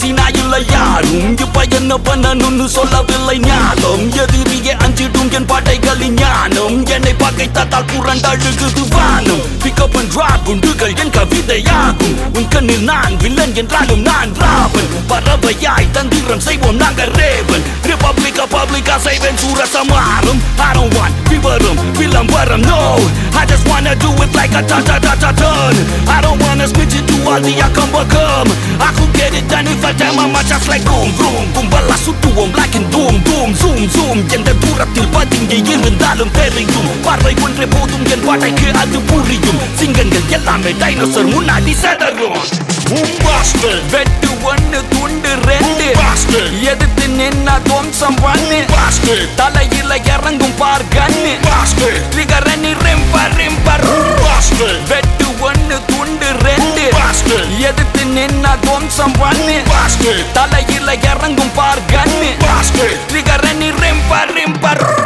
பேசினா இல்ல யாரும் இப்ப என்ன பண்ணணும்னு சொல்லவில்லை ஞானம் எதிரியே அஞ்சிடும் என் பாட்டைகளின் ஞானம் என்னை பகைத்தால் புரண்டழுகுது வானம் பிக்கப் அண்ட் டிராப் குண்டுகள் என் கவிதையாகும் உன் கண்ணில் நான் வில்லன் என்றாலும் நான் ராவன் பறவையாய் தந்திரம் செய்வோம் நாங்க ரேவன் ரிபப்ளிகா பப்ளிகா செய்வேன் சூரசமாரம் I don't want விவரம் விளம்பரம் no I just wanna do it like a ta ta ta ta turn I don't wanna switch it to all the I come become I could get it done if I tell my mind just like boom boom கும்பலா சுட்டுவோம் like in doom doom zoom zoom எந்த தூரத்தில் பதுங்கி இருந்தாலும் தெரியும் பார்வை ஒன்றே போதும் என் பாட்டைக்கு அது புரியும் சிங்கங்கள் எல்லாமே டைனோசர் முன்னாடி செதறும் Boombastic, வெட்டு ஒண்ணு துண்டு ரெண்டு Bastard. எதிர்த்து நின்னா துவம்சம் பண்ணு bastard, தலையில இறங்கும் பார் கண்ணு bastard, ட்ரிகரணி ரிம்ப ரிம்ப bastard, வெட்டு ஒண்ணு துண்டு ரெண்டு bastard, எதிர்த்து நின்னா துவம்சம் பண்ணு bastard, தலையில இறங்கும் பார் கண்ணு bastard. ட்ரிகரணி ரிம்ப ரிம்ப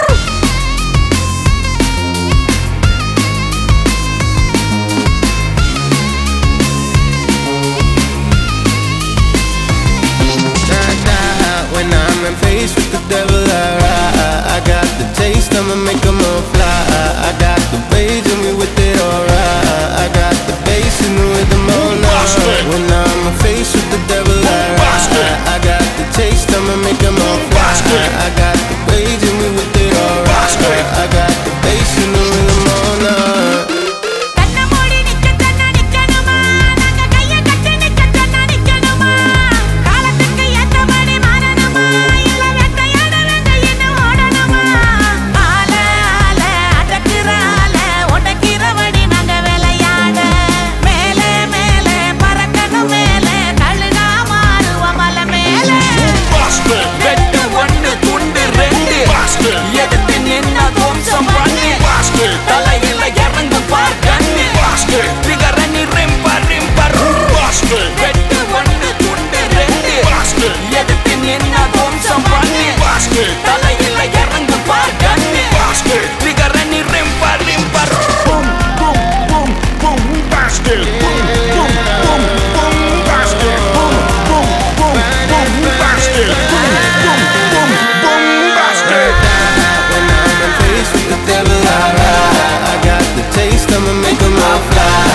Nah, nah, when I'm in face with the devil, I, I, I got the taste, I'ma make 'em all fly. I got the rage and we with it alright. I got the bass and the rhythm all night. When I'm in face with the devil, I, I, I got the taste, I'ma make 'em all fly. I got the rage and we with it alright. I got the bass and the rhythm all night. கண்ண மூடி நிக்க தன்னா நிக்கணுமா நாங்க கைய கட்டி நிக்க தன்னா நிக்கணுமா காலத்துக்கு ஏத்தபடி மாறணுமா இல்ல வேட்டையாட வேண்ட என்ன ஓடணுமா ஆல ஆல அடக்குற ஆல உடைக்கிறபடி நாங்க விளையாட மேலே மேலே பறக்கணும் மேலே கழுகா மாறுவோம் மலை மேலே Bastard, வெட்டு ஒண்ணு துண்டு ரெண்டு bastard, எதிர்த்து நின்னா துவம்சம் பண்ணு bastard, தலையில இறங்கும் பார் கண்ணு bastard, ட்ரிகரணி ரிம்ப ரிம்ப bastard, வெட்டு ஒண்ணு துண்டு ரெண்டு bastard, எதிர்த்து நின்னா துவம்சம் பண்ணு bastard, தலையில இறங்கும் பார் கண்ணு bastard. ட்ரிகரணி ரிம்ப ரிம்ப Boom, boom, boom, boom, bastard. Boom, boom, boom, boom, bastard. Boom, boom, boom, boom, bastard. Boom, boom, boom, boom, bastard. When I'm in face with the devil, I, I, I got the taste, I'ma make 'em all fly.